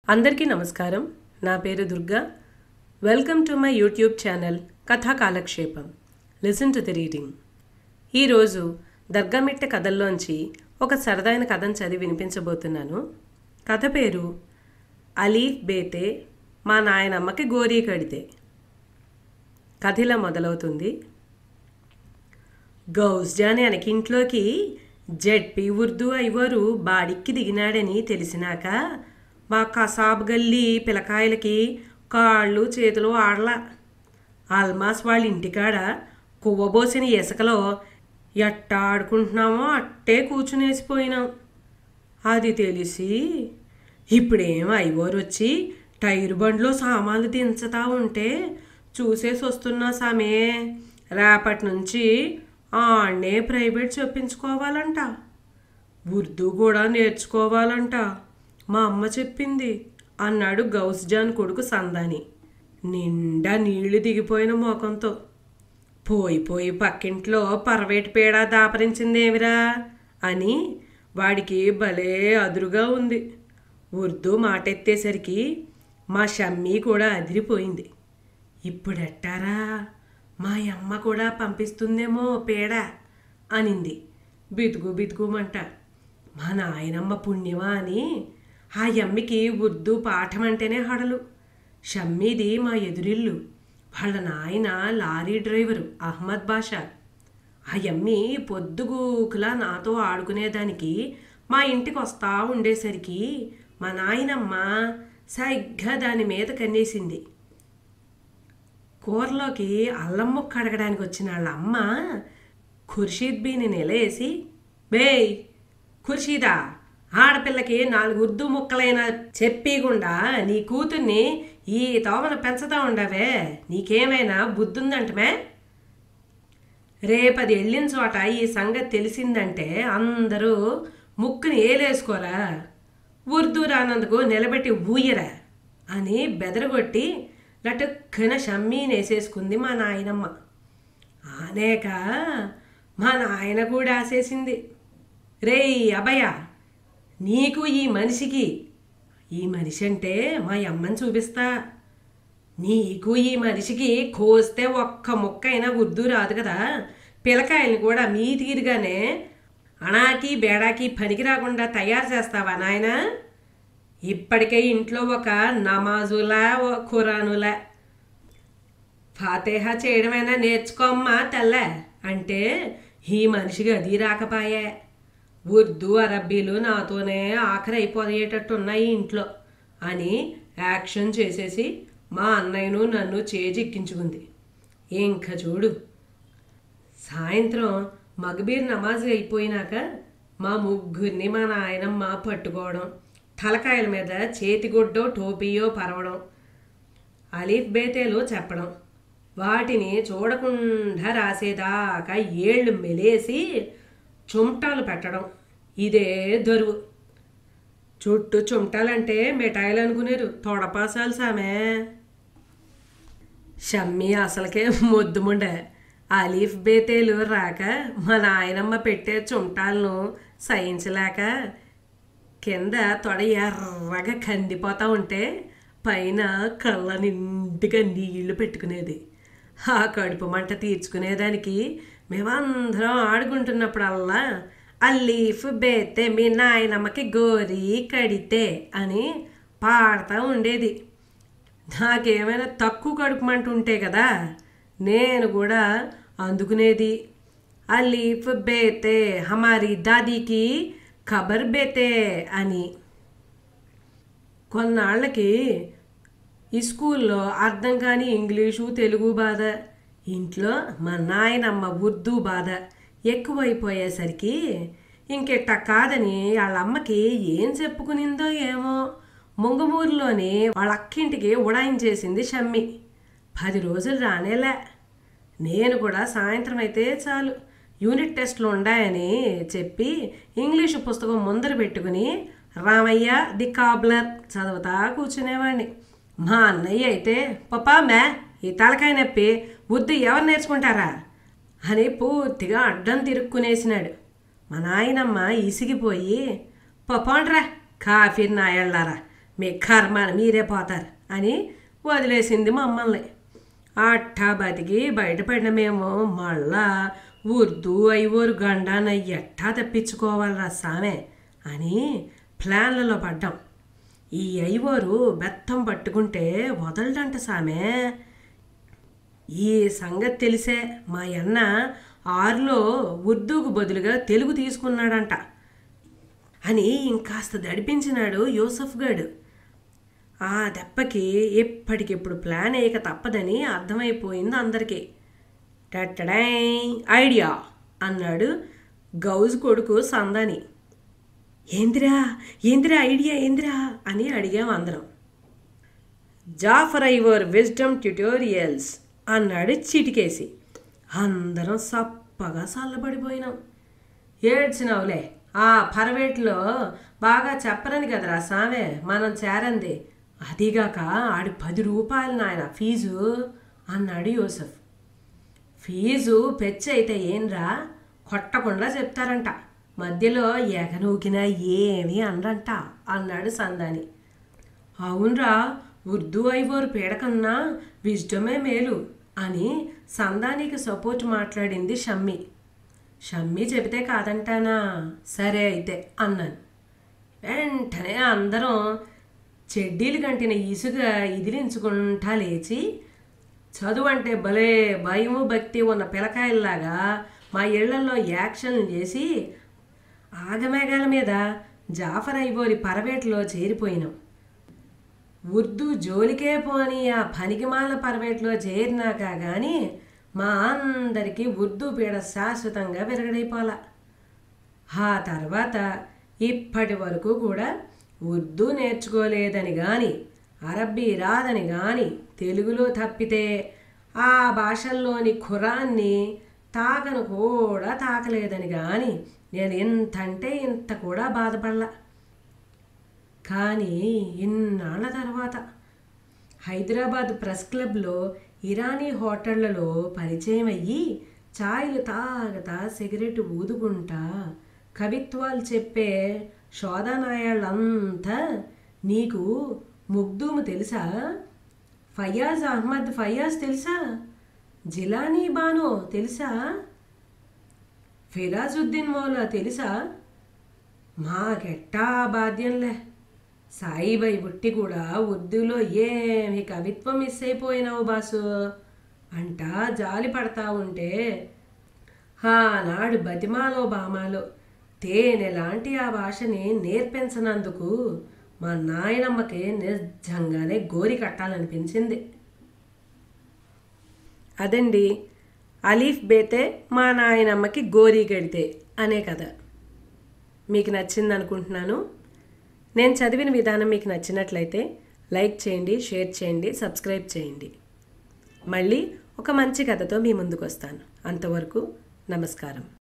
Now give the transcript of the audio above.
అందరికీ నమస్కారం నా పేరు Durga welcome to my YouTube channel Katha Kalakshepam listen to the reading ఈరోజు దర్గామిట్ట కథల్లోంచి ఒక సరదైన కథను చదివి వినిపించబోతున్నాను కథ పేరు అలీఫ్ బేతే మా నాయనమ్మకి గోరీ కడితే కథ ఇలా మొదలవుతుంది గౌస్జాన్ వెనకింట్లోకి జెడ్పీ ఉర్దూ ఐవరు బాడిక్కి దిగినాడని తెలిసినాక మా కసాబ్ గల్లీ పిలకాయలకి కాళ్ళు చేతులు ఆడలా ఆల్మాస్ వాళ్ళ ఇంటికాడ కువ్వబోసిన ఇసుకలో ఎట్ట ఆడుకుంటున్నామో అట్టే కూర్చునేసిపోయినాం అది తెలిసి ఇప్పుడేం ఐవోరు వచ్చి టైరు బండ్లో సామాన్లు దించుతా ఉంటే చూసేసి వస్తున్నా సామే రేపటి నుంచి ఆడనే ప్రైవేట్ చెప్పించుకోవాలంట ఉర్దూ కూడా నేర్చుకోవాలంట మా అమ్మ చెప్పింది అన్నాడు గౌస్జాన్ కొడుకు సందాని నిండా నీళ్లు దిగిపోయిన మోకంతో పోయి పోయి పక్కింట్లో పరవేటి పేడ దాపరించిందేమిరా అని వాడికి భలే అదురుగా ఉంది ఉర్దూ మాటెత్తేసరికి మా షమ్మీ కూడా అదిరిపోయింది ఇప్పుడెట్టారా మా అమ్మ కూడా పంపిస్తుందేమో పేడ అనింది బితుకు బితుకుమంట మా నాయనమ్మ పుణ్యమా అని ఆ అమ్మికి ఉర్దూ పాఠం అంటేనే హడలు షమ్మీది మా ఎదురిల్లు వాళ్ళ నాయన లారీ డ్రైవరు అహ్మద్ బాషా ఆ యమ్మి పొద్దుగూకులా నాతో ఆడుకునేదానికి మా ఇంటికి వస్తా ఉండేసరికి మా నాయనమ్మ సరిగ్గా దాని మీద కన్నేసింది కూరలోకి అల్లం ముక్క అడగడానికి వచ్చిన వాళ్ళ అమ్మ ఖుర్షీద్ బీని నిలేసి బేయ్ ఖుర్షీదా ఆడపిల్లకి నాలుగు ఉర్దూ ముక్కలైనా చెప్పీకుండా నీ కూతుర్ని ఈ తోమన పెంచుతా ఉండవే నీకేమైనా బుద్ధుందంటమే రేపది వెళ్ళిన చోట ఈ సంగతి తెలిసిందంటే అందరూ ముక్కుని ఏలేసుకోరా ఉర్దూ రానందుకు నిలబెట్టి ఊయరా అని బెదరగొట్టి లటుక్కన షమ్మీనేసేసుకుంది మా నాయనమ్మ ఆనేక మా నాయన కూడా ఆసేసింది రేయ్ అభయ నీకు ఈ మనిషికి ఈ మనిషి అంటే మా అమ్మని చూపిస్తా నీకు ఈ మనిషికి కోస్తే ఒక్క ముక్క అయినా ఉర్దూ రాదు కదా పిల్లకాయల్ని కూడా మీ తీరుగానే అణాకి బేడాకి పనికి రాకుండా తయారు చేస్తావా నాయన ఇప్పటికే ఇంట్లో ఒక నమాజులా ఓ ఖురానులా ఫాతేహా చేయడమైనా నేర్చుకోమ్మా తెల్ల అంటే ఈ మనిషికి అది రాకపాయే ఉర్దూ అరబ్బీలు నాతోనే ఆఖరి అయిపోయేటట్టు ఉన్నాయి ఇంట్లో అని యాక్షన్ చేసేసి మా అన్నయ్యను నన్ను చేజిక్కించుకుంది ఇంకా చూడు సాయంత్రం మగబీర్ నమాజ్ అయిపోయినాక మా ముగ్గురిని మా నాయనమ్మ పట్టుకోవడం తలకాయల మీద చేతిగుడ్డో టోపీయో పరవడం అలీఫ్ బేతేలో చెప్పడం వాటిని చూడకుండా రాసేదాకా ఏళ్ళు మెలేసి చుమటాలు పెట్టడం ఇదే దరువు చుట్టూ చుమటాలంటే మిఠాయిలు అనుకునేరు తొడపాసాలు సామే షమ్మి అసలుకే మొద్దుముండే అలీఫ్ బేతేలు రాక మా నాయనమ్మ పెట్టే చుమటాలను సహించలేక కింద తొడ ఎర్రగా కందిపోతా ఉంటే పైన కళ్ళ నిండుగా నీళ్లు పెట్టుకునేది ఆ కడుపు మంట తీర్చుకునేదానికి మేమందరం ఆడుకుంటున్నప్పుడల్లా అల్లీఫ్ బేతే మీ నాయనమ్మకి గోరి కడితే అని పాడుతూ ఉండేది నాకేమైనా తక్కువ కడుపు మంట ఉంటే కదా నేను కూడా అందుకునేది అలీఫ్ బేతే హమారీ దాదీకి ఖబర్ బేతే అని కొన్నాళ్ళకి ఈ స్కూల్లో అర్థం కాని ఇంగ్లీషు తెలుగు బాధ ఇంట్లో మా నాయనమ్మ ఉర్దూ బాధ ఎక్కువైపోయేసరికి ఇంకెట్ట కాదని వాళ్ళ అమ్మకి ఏం చెప్పుకునిందో ఏమో ముంగమూరులోని వాళ్ళ అక్కింటికి ఉడాయించేసింది షమ్మి పది రోజులు రానేలే నేను కూడా సాయంత్రం అయితే చాలు యూనిట్ టెస్ట్లు ఉండాయని చెప్పి ఇంగ్లీషు పుస్తకం ముందర పెట్టుకుని రామయ్య ది కాబ్లర్ చదువుతా కూర్చునేవాడిని మా అన్నయ్య అయితే పప్పా మ్యా ఈ తలకాయ నొప్పి ఉద్దు ఎవరు నేర్చుకుంటారా అని పూర్తిగా అడ్డం తిరుక్కునేసినాడు మా నాయనమ్మ ఇసిగిపోయి పపాండ్రా కాఫీ నాయళ్ళారా మీ కర్మాన మీరే పోతారు అని వదిలేసింది మమ్మల్ని అట్టా బతికి బయటపడిన మేము మళ్ళా ఉర్దూ ఐవోరు గండాన ఎట్టా తప్పించుకోవాలరా సామె అని ప్లాన్లలో పడ్డాం ఈ ఐవోరు బెత్తం పట్టుకుంటే వదలడంట సామె ఈ సంగతి తెలిసే మా అన్న ఆరులో ఉర్దూకు బదులుగా తెలుగు తీసుకున్నాడంట అని ఇంకాస్త దడిపించినాడు యూసఫ్ గడు ఆ దెబ్బకి ఎప్పటికిప్పుడు ప్లాన్ వేయక తప్పదని అర్థమైపోయింది అందరికీ టట్టడై ఐడియా అన్నాడు గౌజ్ కొడుకు సందాని ఏందిరా ఏందిరా ఐడియా ఏందిరా అని అడిగాం అందరం జాఫర్ ఐవర్ విజ్డమ్ ట్యుటోరియల్స్ అన్నాడు చిటికేసి అందరం సప్పగా చల్లబడిపోయినాం ఏడ్చినావులే ఆ పరవేట్లో బాగా చెప్పరని కదరా సామె మనం చేరంది అదిగాక ఆడి పది రూపాయలు నాయన ఫీజు అన్నాడు యూసఫ్ ఫీజు పెచ్చి అయితే ఏంరా కొట్టకుండా చెప్తారంట మధ్యలో ఎగనూకినా ఏమీ అనరంట అన్నాడు సందాని అవునరా ఉర్దూ ఐవోరు పీడకన్నా విజ్డమే మేలు అని సందానికి సపోర్ట్ మాట్లాడింది షమ్మి షమ్మి చెబితే కాదంటానా సరే అయితే అన్నాను వెంటనే అందరం చెడ్డీలు కంటిన ఇసుక ఇదిలించుకుంటా లేచి చదువు అంటే భలే భయము భక్తి ఉన్న పిలకాయల్లాగా మా ఇళ్లలో యాక్షన్లు చేసి ఆగమేఘాల మీద జాఫర్ ఐబోరి పరవేట్లో చేరిపోయినాం ఉర్దూ జోలికే పోని ఆ పనికిమాల పరవేట్లో చేరినాక గాని మా అందరికీ ఉర్దూ పీడ శాశ్వతంగా విరగడైపోలా ఆ తర్వాత ఇప్పటి వరకు కూడా ఉర్దూ నేర్చుకోలేదని గాని అరబ్బీ రాదని గాని తెలుగులో తప్పితే ఆ భాషల్లోని ఖురాన్ని తాకను కూడా తాకలేదని గాని నేను ఇంతంటే ఇంత కూడా బాధపడలా కానీ ఇన్నాళ్ళ తర్వాత హైదరాబాద్ ప్రెస్ క్లబ్లో ఇరానీ హోటళ్లలో పరిచయం అయ్యి ఛాయ్లు తాగతా సిగరెట్ ఊదుకుంటా కవిత్వాలు చెప్పే శోధనాయాళ్ళంతా నీకు ముగ్ధూము తెలుసా ఫయాజ్ అహ్మద్ ఫయాజ్ తెలుసా జిలానీ బానో తెలుసా ఫిరాజుద్దీన్ మౌలా తెలుసా మాకెట్టా బాధ్యంలే సాయిబాయి బుట్టి కూడా ఉర్దూలో ఏమి కవిత్వం మిస్ అయిపోయినావు బాసు అంట జాలి పడతా ఉంటే ఆనాడు బతిమాలో బామాలో తేనె లాంటి ఆ భాషని నేర్పించనందుకు మా నాయనమ్మకి నిజంగానే గోరి కట్టాలనిపించింది అదండి అలీఫ్ బేతే మా నాయనమ్మకి గోరీ గడితే అనే కథ మీకు నచ్చింది అనుకుంటున్నాను నేను చదివిన విధానం మీకు నచ్చినట్లయితే లైక్ చేయండి షేర్ చేయండి సబ్స్క్రైబ్ చేయండి మళ్ళీ ఒక మంచి కథతో మీ ముందుకు వస్తాను అంతవరకు నమస్కారం